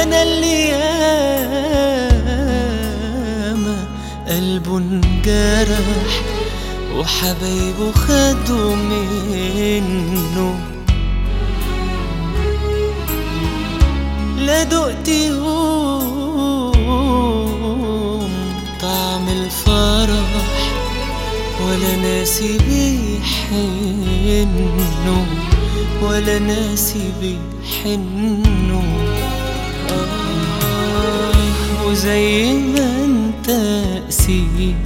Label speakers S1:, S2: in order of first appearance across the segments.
S1: انا اللي ياما قلبه انجرح وحبايبه خدوا منه لا دقت يوم طعم الفرح ولا ناسي بيحنه ولا ناسي بيحنه آه وزي ما انت قسيت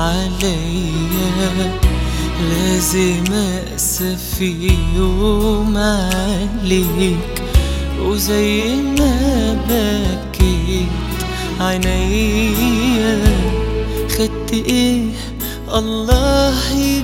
S1: عليا لازم أقسى في يوم عليك وزي ما بكيت عينيا خدت ايه الله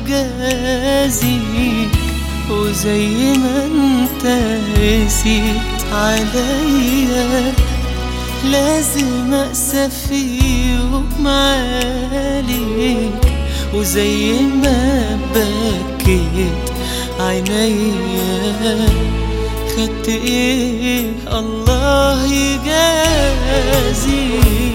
S1: يجازيك وزي ما انت قسيت عليا لازم أقسى في يوم عليك وزي ما بكيت عينيا خدت ايه الله يجازيك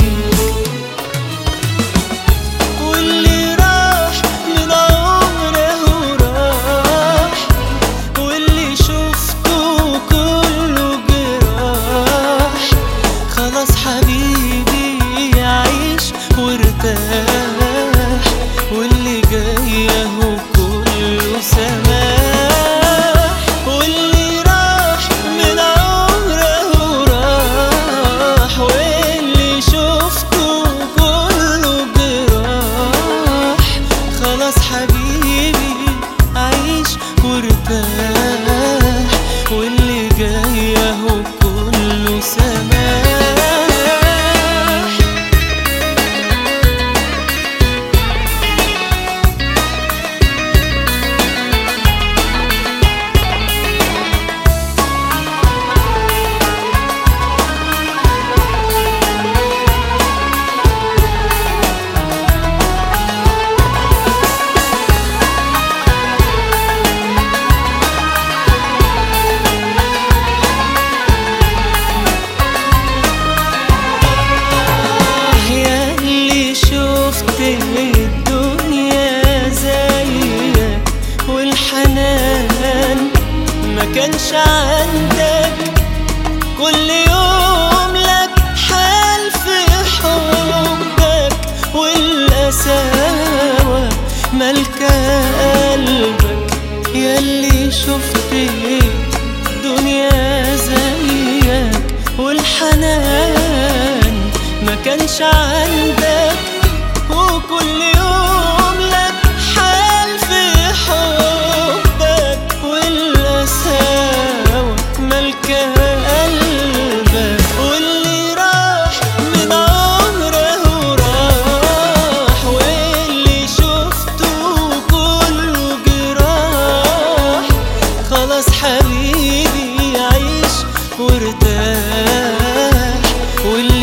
S1: واللي راح من عمره راح واللي شفته كله جراح خلاص حبيبي عيش وارتاح واللي جاي اهو كله سماح واللي راح من عمره راح واللي شفته كله جراح خلاص حبيبي عيش وارتاح واللي جاي اهو كله سماح يا اللي شفت الدنيا زيك والحنان ما كانش عندك كل يوم لك حال في حبك والقساوة ملكة قلبك يا اللي شفت دنيا زيك والحنان ما كانش عندك وكل يوم لك حال في حبك والقساوة ملكة قلبك واللي راح من عمره راح واللي شفته كله جراح خلاص حبيبي عيش وارتاح واللي